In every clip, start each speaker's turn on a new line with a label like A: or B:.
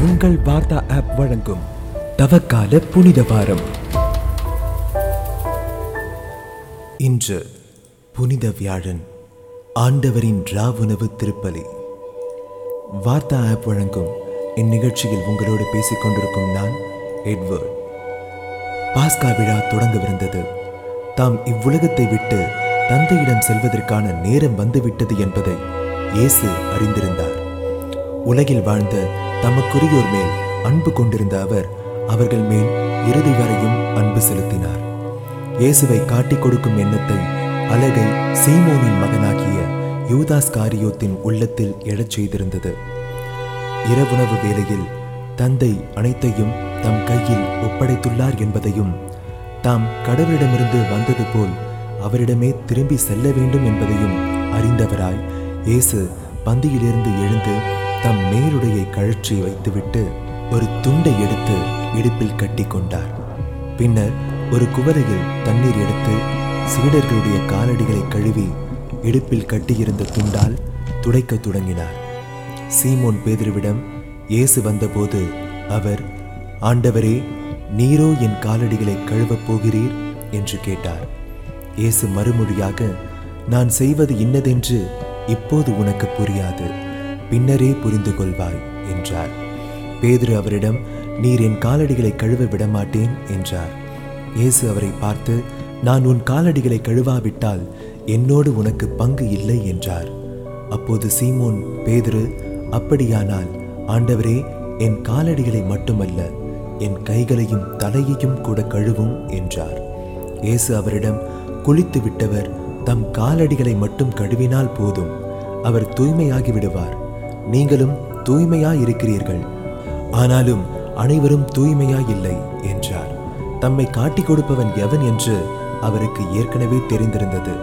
A: உங்கள் வார்த்தா ஆப் வழங்கும் தவக்கால புனித வாரம் இன்று புனித வியாழன் ஆண்டவரின் ராவுணவு திருப்பலி வார்த்தா ஆப் வழங்கும் இந்நிகழ்ச்சியில் உங்களோடு பேசிக் கொண்டிருக்கும் நான் எட்வர்ட் பாஸ்கா விழா தொடங்கவிருந்தது தாம் இவ்வுலகத்தை விட்டு தந்தையிடம் செல்வதற்கான நேரம் வந்துவிட்டது என்பதை இயேசு அறிந்திருந்தார் உலகில் வாழ்ந்த தமக்குரியோர் மேல் அன்பு கொண்டிருந்த அவர் அவர்கள் மேல் இறுதி வரையும் அன்பு செலுத்தினார் இயேசுவை காட்டிக் கொடுக்கும் எண்ணத்தை அலகை சீமோனின் மகனாகிய யூதாஸ் காரியோத்தின் உள்ளத்தில் எழச் செய்திருந்தது இரவுணவு வேளையில் தந்தை அனைத்தையும் தம் கையில் ஒப்படைத்துள்ளார் என்பதையும் தாம் கடவுளிடமிருந்து வந்தது போல் அவரிடமே திரும்பி செல்ல வேண்டும் என்பதையும் அறிந்தவராய் இயேசு பந்தியிலிருந்து எழுந்து தம் மேலுடையை கழற்றி வைத்துவிட்டு ஒரு துண்டை எடுத்து இடுப்பில் கட்டி கொண்டார் பின்னர் ஒரு குவளையில் தண்ணீர் எடுத்து சீடர்களுடைய காலடிகளை கழுவி இடுப்பில் கட்டியிருந்த துண்டால் துடைக்கத் தொடங்கினார் சீமோன் பேதுருவிடம் இயேசு வந்தபோது அவர் ஆண்டவரே நீரோ என் காலடிகளை கழுவப் போகிறீர் என்று கேட்டார் இயேசு மறுமொழியாக நான் செய்வது இன்னதென்று இப்போது உனக்கு புரியாது பின்னரே புரிந்து கொள்வாய் என்றார் பேதுரு அவரிடம் நீர் என் காலடிகளை கழுவ விடமாட்டேன் என்றார் இயேசு அவரை பார்த்து நான் உன் காலடிகளை கழுவாவிட்டால் என்னோடு உனக்கு பங்கு இல்லை என்றார் அப்போது சீமோன் பேதுரு அப்படியானால் ஆண்டவரே என் காலடிகளை மட்டுமல்ல என் கைகளையும் தலையையும் கூட கழுவும் என்றார் இயேசு அவரிடம் குளித்து விட்டவர் தம் காலடிகளை மட்டும் கழுவினால் போதும் அவர் தூய்மையாகி விடுவார் நீங்களும் தூய்மையாய் இருக்கிறீர்கள் ஆனாலும் அனைவரும் தூய்மையாய் இல்லை என்றார் தம்மை காட்டிக் கொடுப்பவன் எவன் என்று அவருக்கு ஏற்கனவே தெரிந்திருந்தது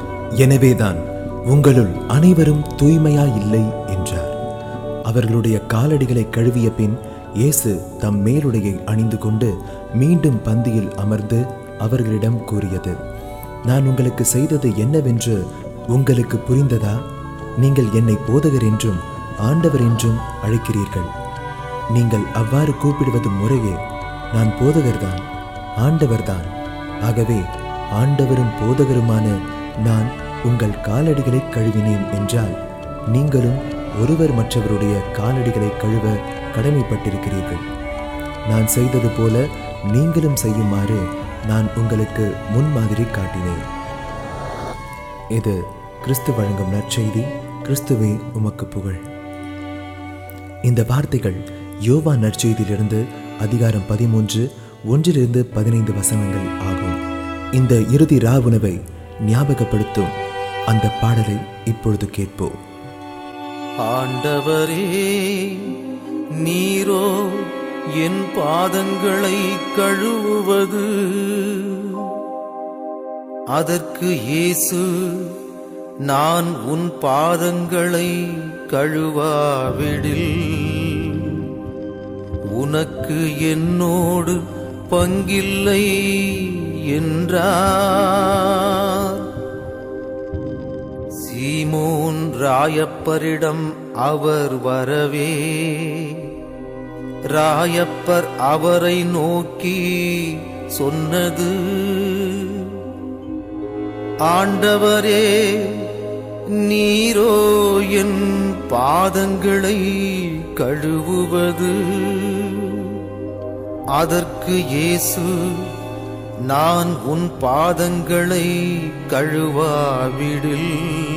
A: எனவேதான் உங்களுள் அனைவரும் தூய்மையாய் இல்லை என்றார் அவர்களுடைய காலடிகளை கழுவிய பின் இயேசு தம் மேலுடையை அணிந்து கொண்டு மீண்டும் பந்தியில் அமர்ந்து அவர்களிடம் கூறியது நான் உங்களுக்கு செய்தது என்னவென்று உங்களுக்கு புரிந்ததா நீங்கள் என்னை போதகர் என்றும் ஆண்டவர் என்றும் அழைக்கிறீர்கள் நீங்கள் அவ்வாறு கூப்பிடுவது முறையே நான் போதகர்தான் ஆண்டவர்தான் ஆகவே ஆண்டவரும் போதகருமான நான் உங்கள் காலடிகளை கழுவினேன் என்றால் நீங்களும் ஒருவர் மற்றவருடைய காலடிகளை கழுவ கடமைப்பட்டிருக்கிறீர்கள் நான் செய்தது போல நீங்களும் செய்யுமாறு நான் உங்களுக்கு முன்மாதிரி காட்டினேன் இது கிறிஸ்து வழங்கும் நற்செய்தி கிறிஸ்துவே உமக்கு புகழ் இந்த வார்த்தைகள் யோவா நற்செய்தியிலிருந்து அதிகாரம் பதிமூன்று ஒன்றிலிருந்து பதினைந்து வசனங்கள் ஆகும் இந்த இறுதி ராவுணவை ஞாபகப்படுத்தும் அந்த பாடலை இப்பொழுது கேட்போம்
B: ஆண்டவரே நீரோ என் பாதங்களை கழுவுவது அதற்கு இயேசு நான் உன் பாதங்களை கழுவாவிடில் உனக்கு என்னோடு பங்கில்லை என்றார் சீமோன் ராயப்பரிடம் அவர் வரவே ராயப்பர் அவரை நோக்கி சொன்னது ஆண்டவரே நீரோ என் பாதங்களை கழுவுவது அதற்கு இயேசு நான் உன் பாதங்களை கழுவாவிடில்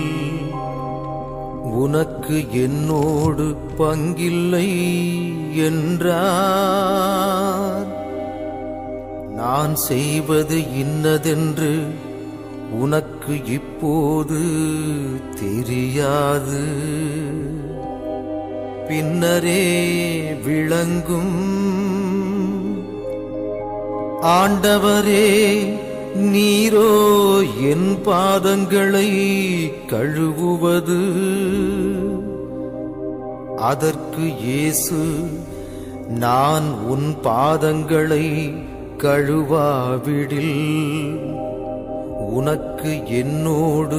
B: உனக்கு என்னோடு பங்கில்லை என்றார் நான் செய்வது இன்னதென்று உனக்கு இப்போது தெரியாது பின்னரே விளங்கும் ஆண்டவரே நீரோ என் பாதங்களை கழுவுவது அதற்கு இயேசு நான் உன் பாதங்களை கழுவாவிடில் உனக்கு என்னோடு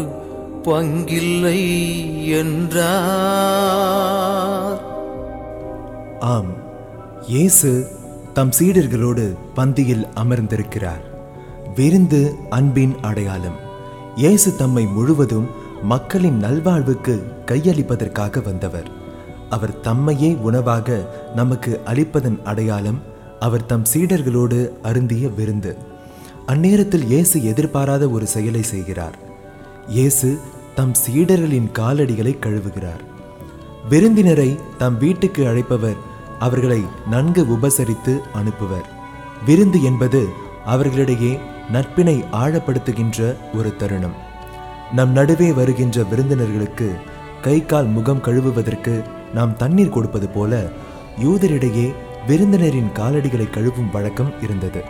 B: பங்கில்லை என்றார்
A: ஆம் இயேசு தம் சீடர்களோடு பந்தியில் அமர்ந்திருக்கிறார் விருந்து அன்பின் அடையாளம் இயேசு தம்மை முழுவதும் மக்களின் நல்வாழ்வுக்கு கையளிப்பதற்காக வந்தவர் அவர் தம்மையே உணவாக நமக்கு அளிப்பதன் அடையாளம் அவர் தம் சீடர்களோடு அருந்திய விருந்து அந்நேரத்தில் இயேசு எதிர்பாராத ஒரு செயலை செய்கிறார் இயேசு தம் சீடர்களின் காலடிகளை கழுவுகிறார் விருந்தினரை தம் வீட்டுக்கு அழைப்பவர் அவர்களை நன்கு உபசரித்து அனுப்புவர் விருந்து என்பது அவர்களிடையே நட்பினை ஆழப்படுத்துகின்ற ஒரு தருணம் நம் நடுவே வருகின்ற விருந்தினர்களுக்கு கை கால் முகம் கழுவுவதற்கு நாம் தண்ணீர் கொடுப்பது போல யூதரிடையே விருந்தினரின் காலடிகளை கழுவும் வழக்கம் இருந்தது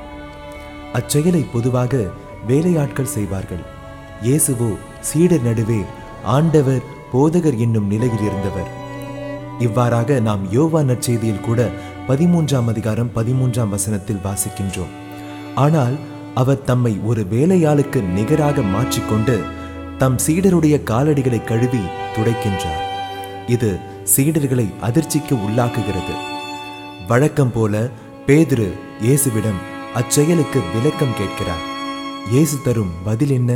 A: அச்செயலை பொதுவாக வேலையாட்கள் செய்வார்கள் இயேசுவோ சீடர் நடுவே ஆண்டவர் போதகர் என்னும் நிலையில் இருந்தவர் இவ்வாறாக நாம் யோவா நற்செய்தியில் கூட பதிமூன்றாம் அதிகாரம் பதிமூன்றாம் வசனத்தில் வாசிக்கின்றோம் ஆனால் அவர் தம்மை ஒரு வேலையாளுக்கு நிகராக மாற்றிக்கொண்டு தம் சீடருடைய காலடிகளை கழுவி துடைக்கின்றார் இது சீடர்களை அதிர்ச்சிக்கு உள்ளாக்குகிறது வழக்கம் போல பேதுரு இயேசுவிடம் அச்செயலுக்கு விளக்கம் கேட்கிறார் இயேசு தரும் பதில் என்ன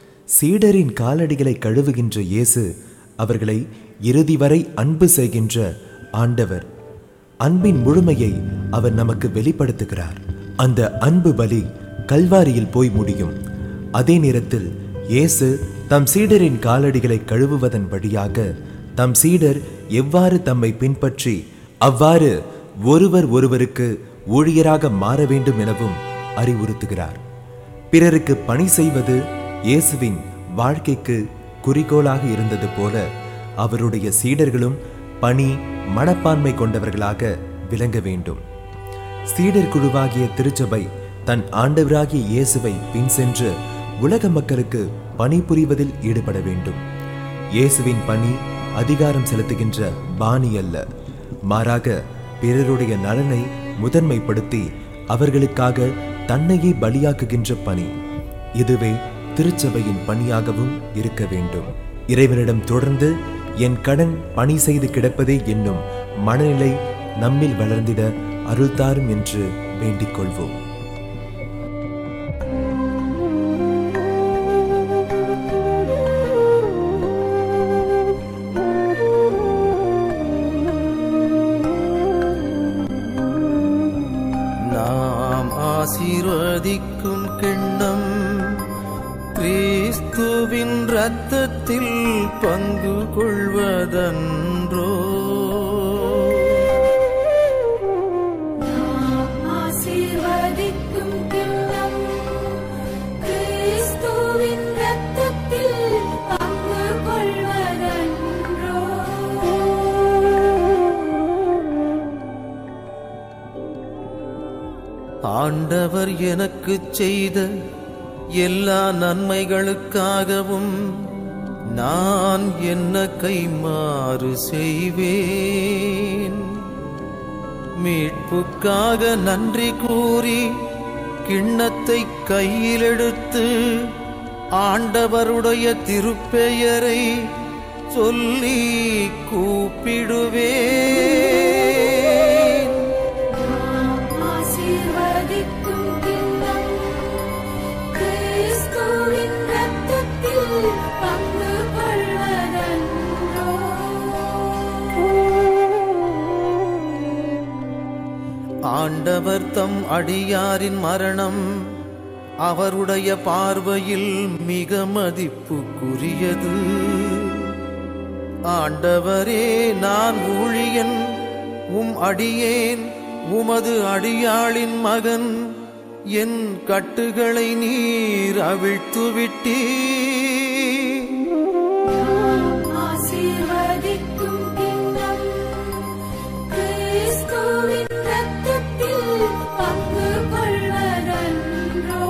A: சீடரின் காலடிகளை கழுவுகின்ற இயேசு அவர்களை இறுதி வரை அன்பு செய்கின்ற ஆண்டவர் அன்பின் முழுமையை அவர் நமக்கு வெளிப்படுத்துகிறார் அந்த அன்பு பலி கல்வாரியில் போய் முடியும் அதே நேரத்தில் இயேசு தம் சீடரின் காலடிகளை கழுவுவதன் வழியாக தம் சீடர் எவ்வாறு தம்மை பின்பற்றி அவ்வாறு ஒருவர் ஒருவருக்கு ஊழியராக மாற வேண்டும் எனவும் அறிவுறுத்துகிறார் பிறருக்கு பணி செய்வது இயேசுவின் வாழ்க்கைக்கு குறிக்கோளாக இருந்தது போல அவருடைய சீடர்களும் பணி மனப்பான்மை கொண்டவர்களாக விளங்க வேண்டும் சீடர் குழுவாகிய திருச்சபை தன் ஆண்டவராகிய இயேசுவை பின் சென்று உலக மக்களுக்கு பணிபுரிவதில் ஈடுபட வேண்டும் இயேசுவின் பணி அதிகாரம் செலுத்துகின்ற பாணி அல்ல மாறாக பிறருடைய நலனை முதன்மைப்படுத்தி அவர்களுக்காக தன்னையே பலியாக்குகின்ற பணி இதுவே திருச்சபையின் பணியாகவும் இருக்க வேண்டும் இறைவனிடம் தொடர்ந்து என் கடன் பணி செய்து கிடப்பதே என்னும் மனநிலை நம்மில் வளர்ந்திட அருள்தாரும் என்று வேண்டிக் கொள்வோம்
B: நாம் ஆசீர்வதிக்கும் கிண்ணம் கிறிஸ்துவின் இரத்தத்தில் பங்கு கொள்வதன்றோ
C: ஆசீர்வதிக்கும் கிண்ணம் கிறிஸ்துவின் இரத்தத்தில் பங்கு கொள்வதன்றோ
B: ஆண்டவர் எனக்கு செய்த எல்லா நன்மைகளுக்காகவும் நான் என்ன கைமாறு செய்வேன் மீட்புக்காக நன்றி கூறி கிண்ணத்தை கையில் எடுத்து ஆண்டவருடைய திருப்பெயரை சொல்லி கூப்பிடுவேன்
C: ஆசீர்வதிக்கும் கிண்ணம் கிறிஸ்துவின் இரத்தத்தில் பங்கு கொள்வதன்றோ
B: ஆண்டவர் தம் அடியாரின் மரணம் அவருடைய பார்வையில் மிக மதிப்புக்குரியது ஆண்டவரே நான் ஊழியன் உம் அடியேன் உமது அடியாளின் மகன் என் கட்டுகளை நீர் அவிழ்த்து விட்டீர்
C: ஆசீர்வதிக்கும் கிண்ணம் கிறிஸ்துவின் இரத்தத்தில் பங்கு கொள்வதன்றோ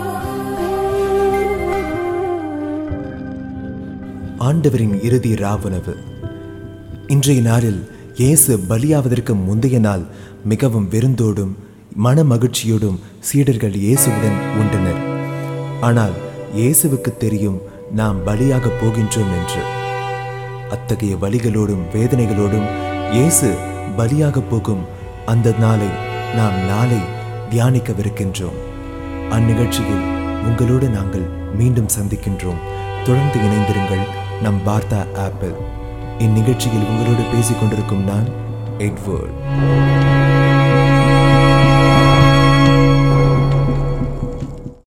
A: ஆண்டவரின் இறுதி ராவுணவு இன்றைய நாளில் இயேசு பலியாவதற்கு முந்தைய நாள் மிகவும் விருந்தோடும் மன மகிழ்ச்சியோடும் சீடர்கள் இயேசுவுடன் உண்டனர் ஆனால் இயேசுவுக்கு தெரியும் நாம் பலியாக போகின்றோம் என்று அத்தகைய வலிகளோடும் வேதனைகளோடும் இயேசு பலியாக போகும் அந்த நாளை நாம் நாளை தியானிக்கவிருக்கின்றோம் அந்நிகழ்ச்சியில் உங்களோடு நாங்கள் மீண்டும் சந்திக்கின்றோம் தொடர்ந்து இணைந்திருங்கள் நம் வார்த்தா ஆப்பிள் இந்நிகழ்ச்சியில் உங்களோடு பேசிக் கொண்டிருக்கும் நான் எட்வர்ட்